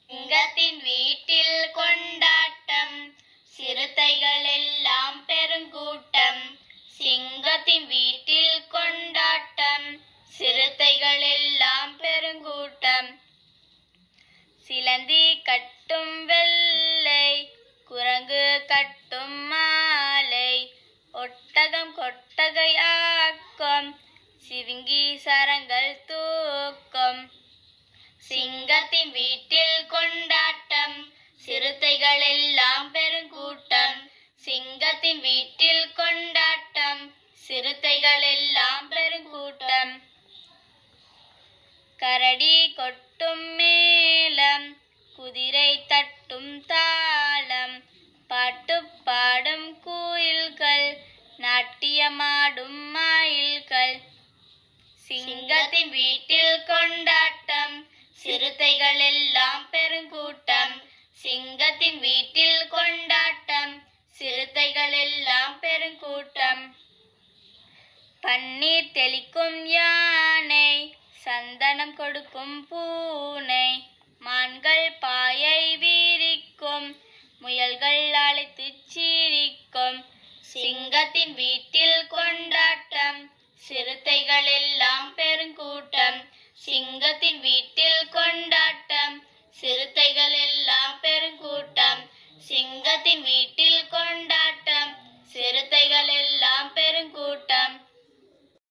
சிங்கத்தின் வீட்டில் கொண்டாட்டம் சிறுத்தைகள் எல்லாம் பெருங்கூட்டம் சிங்கத்தின் வீட்டில் கொண்டாட்டம் சிறுத்தைகள் எல்லாம் பெருங்கூட்டம் சிலந்தி கட்டும் வெள்ளை குரங்கு கட்டும் மாலை ஒட்டகம் கொட்டகை ஆக்கும் சிவிங்கி சரங்கள் தூக்கும் சிங்கத்தின் வீட்டில் கொண்டாட்டம் சிறுத்தைகள் எல்லாம் பெருங்கூட்டம் சிங்கத்தின் வீட்டில் கொண்டாட்டம் சிறுத்தைகள் எல்லாம் பெருங்கூட்டம் கரடி கொட்டும் மேளம் குதிரை தட்டும் தாளம் பாட்டு பாடும் குயில்கள் நாட்டியமாடும் மயில்கள் சிங்கத்தின் வீட்டில் கொண்டாட்டம் சிறுத்தைகள் எல்லாம் பெருங்கூட்டம் சிங்கத்தின் வீட்டில் கொண்டாட்டம் சிறுத்தைகள் எல்லாம் பெருங்கூட்டம் பன்னீர் தெளிக்கும் யானை சந்தனம் கொடுக்கும் பூனை மான்கள் பாயை வீரிக்கும் முயல்கள் அழைத்துச் சீரிக்கும் சிங்கத்தின் வீட்டில் கொண்டாட்டம் சிறுத்தைகள் எல்லாம் பெருங்கூட்டம் சிங்கத்தின் வீட்டில் கொண்டாட்டம்